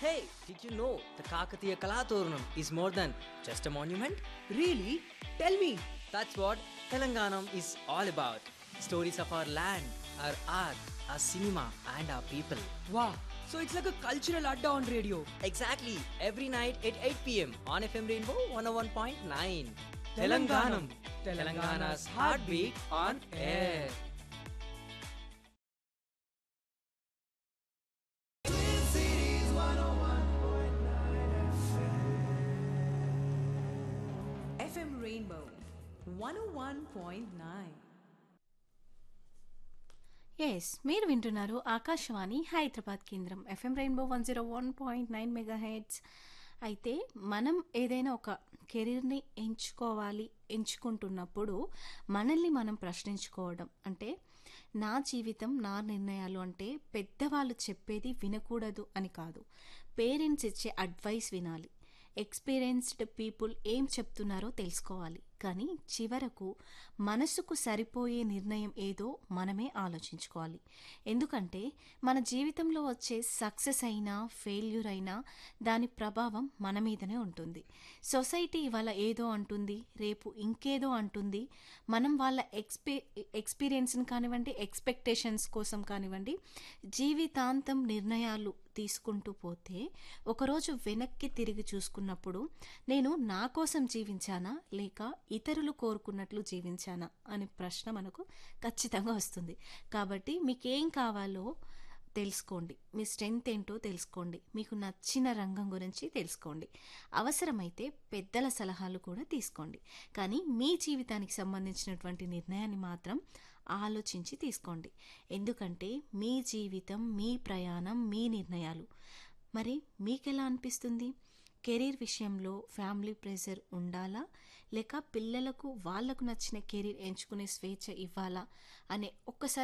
Hey, did you know the Kakatiya Kalaturnam is more than just a monument? Really? Tell me. That's what Telanganam is all about. Stories of our land, our art, our cinema, and our people. Wow. So it's like a cultural adda on radio. Exactly, every night at 8 pm on FM Rainbow 101.9. Telanganam. Telangana's heartbeat on air. FM Rainbow 101.9. Yes మీరు వింటున్నారు ఆకాశవాణి హైదరాబాద్ కేంద్రం FM rainbow one zero one point nine megahertz అయితే మనం ఏదైనా ఒక కెరీర్ని ఎంచుకోవాలి ఎంచుకుంటున్నప్పుడు మనల్ని మనం ప్రశ్నించుకోవడం అంటే నా జీవితం నా నిర్ణయాలు అంటే పెద్దవాళ్ళు చెప్పేది వినకూడదు అని కాదు పేరెంట్స్ ఇచ్చే అడ్వైస్ వినాలి ఎక్స్పీరియన్స్డ్ పీపుల్ ఏం చెప్తున్నారో తెలుసుకోవాలి కానీ చివరకు మనసుకు సరిపోయే నిర్ణయం ఏదో మనమే ఆలోచించుకోవాలి ఎందుకంటే మన జీవితంలో వచ్చే సక్సెస్ అయినా ఫెయిల్యూర్ అయినా దాని ప్రభావం మన మీదనే ఉంటుంది సొసైటీ ఇవాళ ఏదో అంటుంది రేపు ఇంకేదో అంటుంది మనం వాళ్ళ ఎక్స్పీ ఎక్స్పీరియన్స్ని కానివ్వండి ఎక్స్పెక్టేషన్స్ కోసం కానివ్వండి జీవితాంతం నిర్ణయాలు తీసుకుంటూ పోతే ఒకరోజు వెనక్కి తిరిగి చూసుకున్నప్పుడు నేను నా కోసం జీవించానా లేక ఇతరులు కోరుకున్నట్లు జీవించానా అనే ప్రశ్న మనకు ఖచ్చితంగా వస్తుంది కాబట్టి మీకేం కావాలో తెలుసుకోండి మీ స్ట్రెంగ్త్ ఏంటో తెలుసుకోండి మీకు నచ్చిన రంగం గురించి తెలుసుకోండి అవసరమైతే పెద్దల సలహాలు కూడా తీసుకోండి కానీ మీ జీవితానికి సంబంధించినటువంటి నిర్ణయాన్ని మాత్రం ఆలోచించి తీసుకోండి ఎందుకంటే మీ జీవితం మీ ప్రయాణం మీ నిర్ణయాలు మరి మీకెలా అనిపిస్తుంది కెరీర్ విషయంలో ఫ్యామిలీ ప్రెషర్ ఉండాలా లేక పిల్లలకు వాళ్ళకు నచ్చిన కెరీర్ ఎంచుకునే స్వేచ్ఛ ఇవ్వాలా అనే ఒక్కసారి